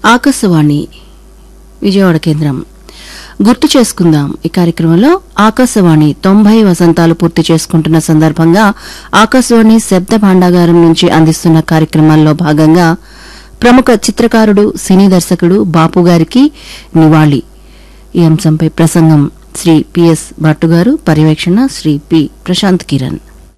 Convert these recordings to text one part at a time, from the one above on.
ఆకాశవాణి విజయవాడ కేంద్రం గుర్తు చేసుకుందాం ఈ కార్యక్రమంలో ఆకాశవాణి తొంభై వసంతాలు పూర్తి చేసుకుంటున్న సందర్భంగా ఆకాశవాణి శబ్ద భాండాగారం నుంచి అందిస్తున్న కార్యక్రమాల్లో భాగంగా ప్రముఖ చిత్రకారుడు సినీ దర్శకుడు బాపు గారికి నివాళి ఈ అంశంపై ప్రసంగం శ్రీ పిఎస్ భట్టు గారు పర్యవేక్షణ శ్రీ పి ప్రశాంత్ కిరణ్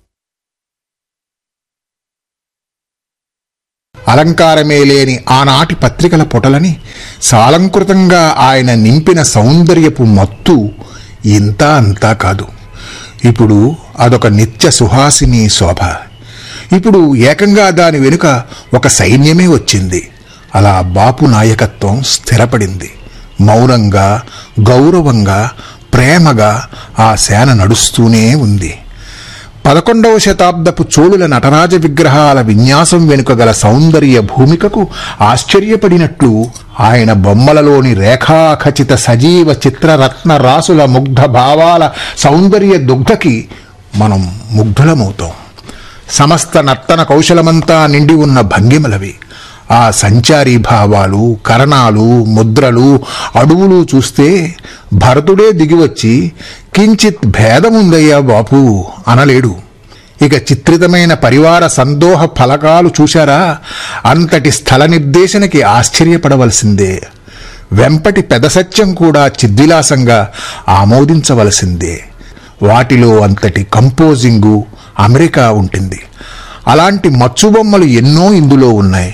అలంకారమే లేని ఆనాటి పత్రికల పుటలని సాలంకృతంగా ఆయన నింపిన సౌందర్యపు మత్తు ఇంత అంతా కాదు ఇప్పుడు అదొక నిత్య సుహాసిని శోభ ఇప్పుడు ఏకంగా దాని వెనుక ఒక సైన్యమే వచ్చింది అలా బాపు నాయకత్వం స్థిరపడింది మౌనంగా గౌరవంగా ప్రేమగా ఆ సేన నడుస్తూనే ఉంది పదకొండవ శతాబ్దపు చోళుల నటరాజ విగ్రహాల విన్యాసం వెనుక గల సౌందర్య భూమికకు ఆశ్చర్యపడినట్లు ఆయన బొమ్మలలోని రేఖాఖచిత సజీవ చిత్రరత్న రాసుల ముగ్ధ భావాల సౌందర్య దుగ్ధకి మనం ముగ్ధులమవుతాం సమస్త నర్తన కౌశలమంతా నిండి ఉన్న భంగిమలవి ఆ సంచారీ భావాలు కరణాలు ముద్రలు అడుగులు చూస్తే భరతుడే దిగివచ్చి కించిత్ భేదముందయ్యా బాపు అనలేడు ఇక చిత్రితమైన పరివార సందోహ ఫలకాలు చూశారా అంతటి స్థల నిర్దేశనకి ఆశ్చర్యపడవలసిందే వెంపటి పెదసత్యం కూడా చిద్విలాసంగా ఆమోదించవలసిందే వాటిలో అంతటి కంపోజింగు అమెరికా ఉంటుంది అలాంటి మచ్చుబొమ్మలు ఎన్నో ఇందులో ఉన్నాయి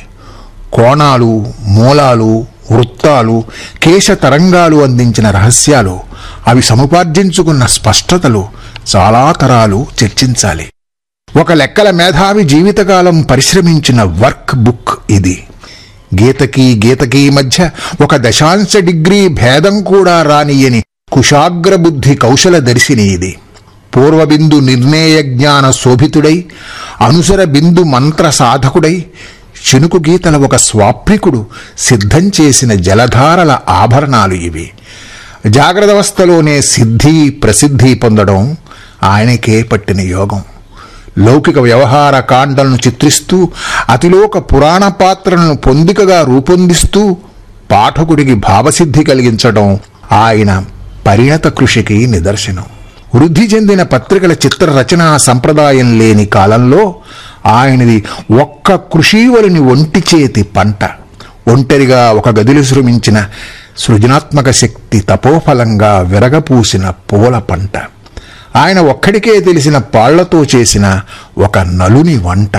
కోణాలు మూలాలు వృత్తాలు కేశ తరంగాలు అందించిన రహస్యాలు అవి సముపార్జించుకున్న స్పష్టతలు చాలా తరాలు చర్చించాలి ఒక లెక్కల మేధావి జీవితకాలం పరిశ్రమించిన వర్క్ బుక్ ఇది గీతకి గీతకి మధ్య ఒక దశాంశ డిగ్రీ భేదం కూడా రానియని కుశాగ్ర బుద్ధి కౌశల దర్శిని ఇది పూర్వబిందు నిర్ణయ జ్ఞాన శోభితుడై అనుసర బిందు మంత్ర సాధకుడై చినుకు గీతల ఒక స్వాప్రికుడు సిద్ధం చేసిన జలధారల ఆభరణాలు ఇవి జాగ్రత్తవస్థలోనే సిద్ధి ప్రసిద్ధి పొందడం ఆయనకే పట్టిన యోగం లౌకిక వ్యవహార కాండలను చిత్రిస్తూ అతిలోక పురాణ పాత్రలను పొందికగా రూపొందిస్తూ పాఠకుడికి భావసిద్ధి కలిగించడం ఆయన పరిణత కృషికి నిదర్శనం వృద్ధి చెందిన పత్రికల చిత్ర రచనా సంప్రదాయం లేని కాలంలో ఆయనది ఒక్క కృషీవరుని ఒంటి చేతి పంట ఒంటరిగా ఒక గదిలో శ్రమించిన సృజనాత్మక శక్తి తపోఫలంగా విరగపూసిన పూల పంట ఆయన ఒక్కడికే తెలిసిన పాళ్లతో చేసిన ఒక నలుని వంట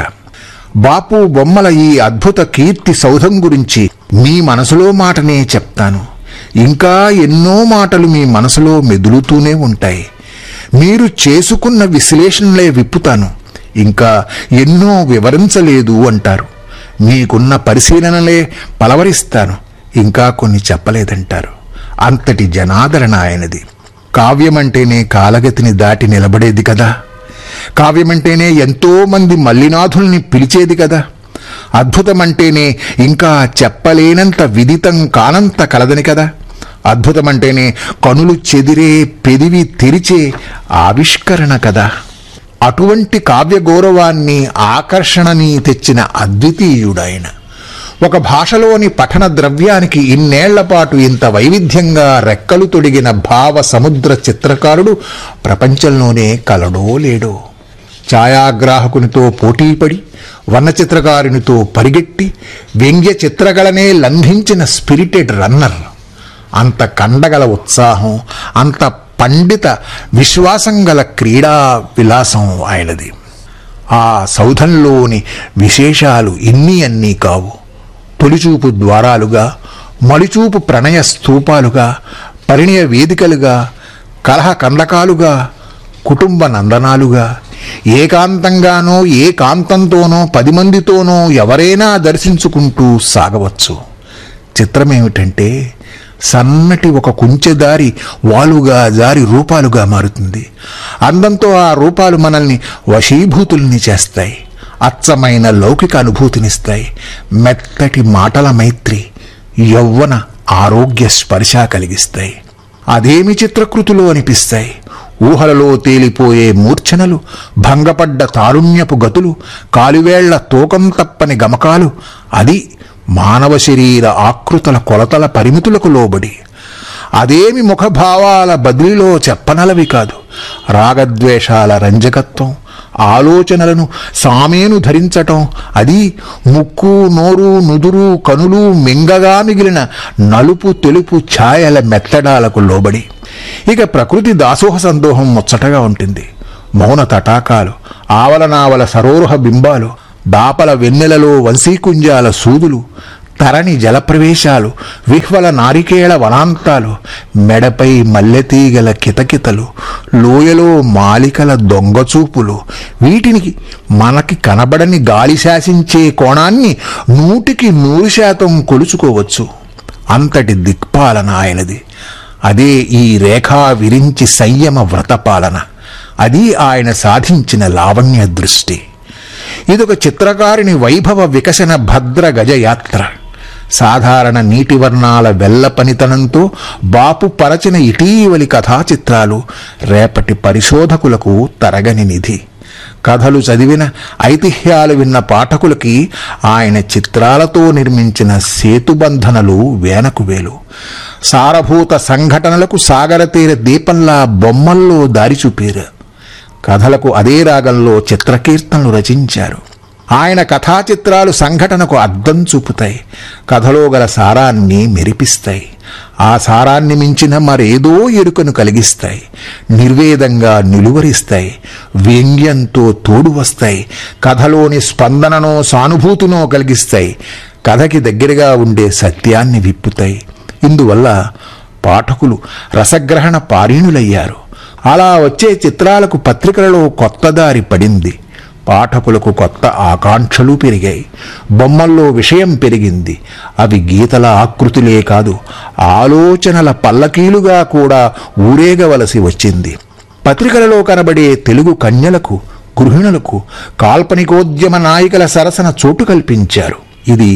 బాపు బొమ్మల ఈ అద్భుత కీర్తి సౌధం గురించి మీ మనసులో మాటనే చెప్తాను ఇంకా ఎన్నో మాటలు మీ మనసులో మెదులుతూనే ఉంటాయి మీరు చేసుకున్న విశ్లేషణలే విప్పుతాను ఇంకా ఎన్నో వివరించలేదు అంటారు మీకున్న పరిశీలనలే పలవరిస్తాను ఇంకా కొన్ని చెప్పలేదంటారు అంతటి జనాదరణ ఆయనది కావ్యమంటేనే కాలగతిని దాటి నిలబడేది కదా కావ్యమంటేనే ఎంతో మంది మల్లినాథుల్ని పిలిచేది కదా అద్భుతమంటేనే ఇంకా చెప్పలేనంత విదితం కానంత కలదని కదా అద్భుతమంటేనే కనులు చెదిరే పెదివి తెరిచే ఆవిష్కరణ కదా అటువంటి కావ్య గౌరవాన్ని ఆకర్షణని తెచ్చిన అద్వితీయుడాయన ఒక భాషలోని పఠన ద్రవ్యానికి ఇన్నేళ్ల పాటు ఇంత వైవిధ్యంగా రెక్కలు తొడిగిన భావ సముద్ర చిత్రకారుడు ప్రపంచంలోనే కలడో లేడో ఛాయాగ్రాహకునితో పోటీపడి వర్ణచిత్రకారునితో పరిగెట్టి వ్యంగ్య చిత్రకళనే లంఘించిన స్పిరిటెడ్ రన్నర్ అంత కండగల ఉత్సాహం అంత పండిత విశ్వాసం గల క్రీడా విలాసం ఆయనది ఆ సౌధంలోని విశేషాలు ఇన్ని అన్నీ కావు తొలిచూపు ద్వారాలుగా మలిచూపు ప్రణయ స్తూపాలుగా పరిణయ వేదికలుగా కలహ కందకాలుగా కుటుంబ నందనాలుగా ఏకాంతంగానో ఏ కాంతంతోనో పది మందితోనో ఎవరైనా దర్శించుకుంటూ సాగవచ్చు చిత్రమేమిటంటే సన్నటి ఒక కుంచెదారి వాలుగా జారి రూపాలుగా మారుతుంది అందంతో ఆ రూపాలు మనల్ని వశీభూతుల్ని చేస్తాయి అచ్చమైన లౌకిక అనుభూతినిస్తాయి మెత్తటి మాటల మైత్రి యౌవన ఆరోగ్య స్పర్శ కలిగిస్తాయి అదేమి చిత్రకృతులు అనిపిస్తాయి ఊహలలో తేలిపోయే మూర్ఛనలు భంగపడ్డ తారుణ్యపు గతులు కాలివేళ్ల తూకం తప్పని గమకాలు అది మానవ శరీర ఆకృతుల కొలతల పరిమితులకు లోబడి అదేమి ముఖభావాల బదిలీలో చెప్పనలవి కాదు రాగద్వేషాల రంజకత్వం ఆలోచనలను సామేను ధరించటం అది ముక్కు నోరు నుదురు కనులు మింగగా మిగిలిన నలుపు తెలుపు ఛాయల మెత్తడాలకు లోబడి ఇక ప్రకృతి దాసోహ సందోహం ముచ్చటగా ఉంటుంది మౌన తటాకాలు ఆవలనావల సరోరుహ బింబాలు దాపల వెన్నెలలో వంశీకుంజాల సూదులు తరణి జలప్రవేశాలు విహ్వల నారికేళ వనాంతాలు మెడపై మల్లెతీగల కితకితలు లోయలో మాలికల దొంగచూపులు వీటిని మనకి కనబడని గాలి శాసించే కోణాన్ని నూటికి నూరు శాతం కొలుచుకోవచ్చు అంతటి దిక్పాలన ఆయనది అదే ఈ రేఖా విరించి సంయమ వ్రతపాలన అది ఆయన సాధించిన లావణ్య దృష్టి ఇదొక చిత్రకారుని వైభవ వికసన భద్ర గజయాత్ర సాధారణ నీటి వర్ణాల వెల్ల పనితనంతో బాపు పరచిన ఇటీవలి కథా చిత్రాలు రేపటి పరిశోధకులకు తరగని నిధి కథలు చదివిన ఐతిహ్యాలు విన్న పాఠకులకి ఆయన చిత్రాలతో నిర్మించిన సేతుబంధనలు వేనకు వేలు సారభూత సంఘటనలకు సాగర తీర దీపంలా బొమ్మల్లో దారి చూపారు కథలకు అదే రాగంలో చిత్రకీర్తనలు రచించారు ఆయన కథా చిత్రాలు సంఘటనకు అద్దం చూపుతాయి కథలో గల సారాన్ని మెరిపిస్తాయి ఆ సారాన్ని మించిన మరేదో ఎరుకను కలిగిస్తాయి నిర్వేదంగా నిలువరిస్తాయి వ్యంగ్యంతో తోడు వస్తాయి కథలోని స్పందననో సానుభూతినో కలిగిస్తాయి కథకి దగ్గరగా ఉండే సత్యాన్ని విప్పుతాయి ఇందువల్ల పాఠకులు రసగ్రహణ పారీణులయ్యారు అలా వచ్చే చిత్రాలకు పత్రికలలో కొత్త దారి పడింది పాఠకులకు కొత్త ఆకాంక్షలు పెరిగాయి బొమ్మల్లో విషయం పెరిగింది అవి గీతల ఆకృతులే కాదు ఆలోచనల పల్లకీలుగా కూడా ఊరేగవలసి వచ్చింది పత్రికలలో కనబడే తెలుగు కన్యలకు గృహిణులకు కాల్పనికోద్యమ నాయికల సరసన చోటు కల్పించారు ఇది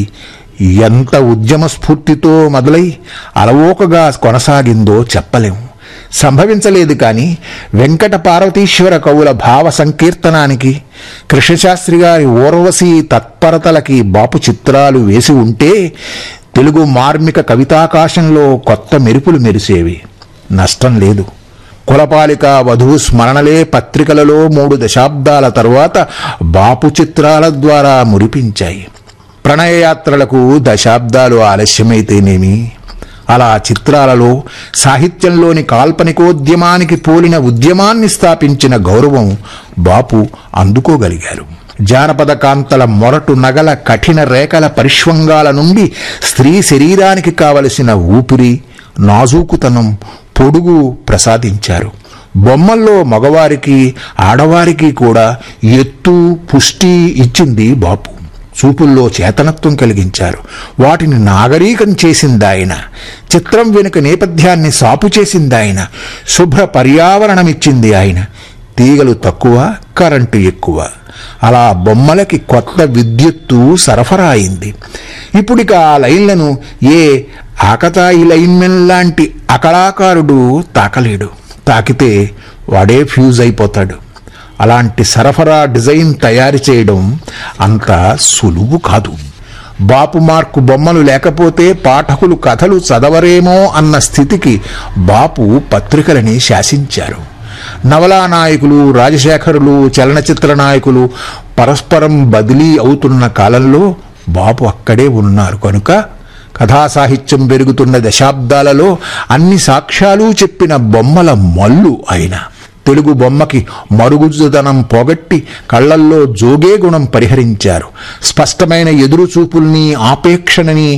ఎంత ఉద్యమ స్ఫూర్తితో మొదలై అలవోకగా కొనసాగిందో చెప్పలేము సంభవించలేదు కాని వెంకట పార్వతీశ్వర కవుల భావ సంకీర్తనానికి కృష్ణశాస్త్రి గారి ఓర్వశి తత్పరతలకి బాపు చిత్రాలు వేసి ఉంటే తెలుగు మార్మిక కవితాకాశంలో కొత్త మెరుపులు మెరిసేవి నష్టం లేదు కులపాలిక వధువు స్మరణలే పత్రికలలో మూడు దశాబ్దాల తరువాత బాపు చిత్రాల ద్వారా మురిపించాయి ప్రణయయాత్రలకు దశాబ్దాలు ఆలస్యమైతేనేమి అలా చిత్రాలలో సాహిత్యంలోని కాల్పనికోద్యమానికి పోలిన ఉద్యమాన్ని స్థాపించిన గౌరవం బాపు అందుకోగలిగారు జానపద కాంతల మొరటు నగల కఠిన రేఖల పరిష్వంగాల నుండి స్త్రీ శరీరానికి కావలసిన ఊపిరి నాజూకుతనం పొడుగు ప్రసాదించారు బొమ్మల్లో మగవారికి ఆడవారికి కూడా ఎత్తు పుష్టి ఇచ్చింది బాపు చూపుల్లో చేతనత్వం కలిగించారు వాటిని నాగరీకం చేసిందాయన చిత్రం వెనుక నేపథ్యాన్ని సాపు చేసిందాయన శుభ్ర పర్యావరణమిచ్చింది ఆయన తీగలు తక్కువ కరెంటు ఎక్కువ అలా బొమ్మలకి కొత్త విద్యుత్తు సరఫరా అయింది ఇప్పుడిక ఆ లైన్లను ఏ ఆకతాయి లైన్మెన్ లాంటి అకళాకారుడు తాకలేడు తాకితే వాడే ఫ్యూజ్ అయిపోతాడు అలాంటి సరఫరా డిజైన్ తయారు చేయడం అంత సులువు కాదు బాపు మార్కు బొమ్మలు లేకపోతే పాఠకులు కథలు చదవరేమో అన్న స్థితికి బాపు పత్రికలని శాసించారు నవలా నాయకులు రాజశేఖరులు చలనచిత్ర నాయకులు పరస్పరం బదిలీ అవుతున్న కాలంలో బాపు అక్కడే ఉన్నారు కనుక కథా సాహిత్యం పెరుగుతున్న దశాబ్దాలలో అన్ని సాక్ష్యాలు చెప్పిన బొమ్మల మల్లు ఆయన తెలుగు బొమ్మకి మరుగుజుదనం పోగొట్టి కళ్ళల్లో జోగే గుణం పరిహరించారు స్పష్టమైన ఎదురుచూపుల్ని ఆపేక్షణని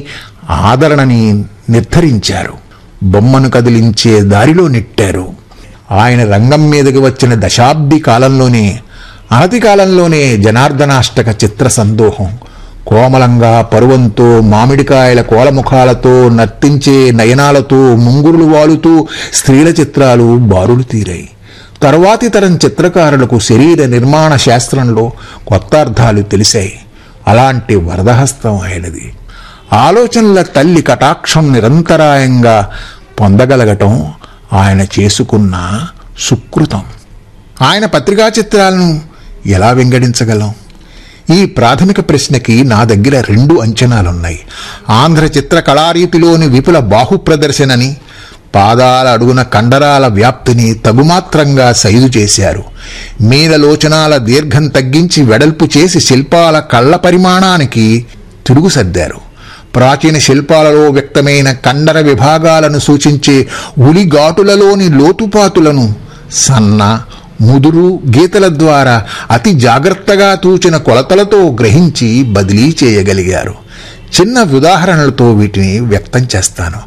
ఆదరణని నిర్ధరించారు బొమ్మను కదిలించే దారిలో నెట్టారు ఆయన రంగం మీదకి వచ్చిన దశాబ్ది కాలంలోనే అనతి కాలంలోనే జనార్దనాష్టక చిత్ర సందోహం కోమలంగా పరువంతో మామిడికాయల కోలముఖాలతో నర్తించే నయనాలతో ముంగురులు వాలుతూ స్త్రీల చిత్రాలు బారులు తీరాయి తరువాతి తరం చిత్రకారులకు శరీర నిర్మాణ శాస్త్రంలో కొత్త అర్థాలు తెలిసాయి అలాంటి వరదహస్తం ఆయనది ఆలోచనల తల్లి కటాక్షం నిరంతరాయంగా పొందగలగటం ఆయన చేసుకున్న సుకృతం ఆయన పత్రికా చిత్రాలను ఎలా వెంగడించగలం ఈ ప్రాథమిక ప్రశ్నకి నా దగ్గర రెండు అంచనాలున్నాయి ఆంధ్ర చిత్ర కళారీతిలోని విపుల బాహు ప్రదర్శనని పాదాల అడుగున కండరాల వ్యాప్తిని తగుమాత్రంగా సైజు చేశారు మీనలోచనాల దీర్ఘం తగ్గించి వెడల్పు చేసి శిల్పాల కళ్ళ పరిమాణానికి తిరుగు సర్దారు ప్రాచీన శిల్పాలలో వ్యక్తమైన కండర విభాగాలను సూచించే ఉలిఘాటులలోని లోతుపాతులను సన్న ముదురు గీతల ద్వారా అతి జాగ్రత్తగా తూచిన కొలతలతో గ్రహించి బదిలీ చేయగలిగారు చిన్న ఉదాహరణలతో వీటిని వ్యక్తం చేస్తాను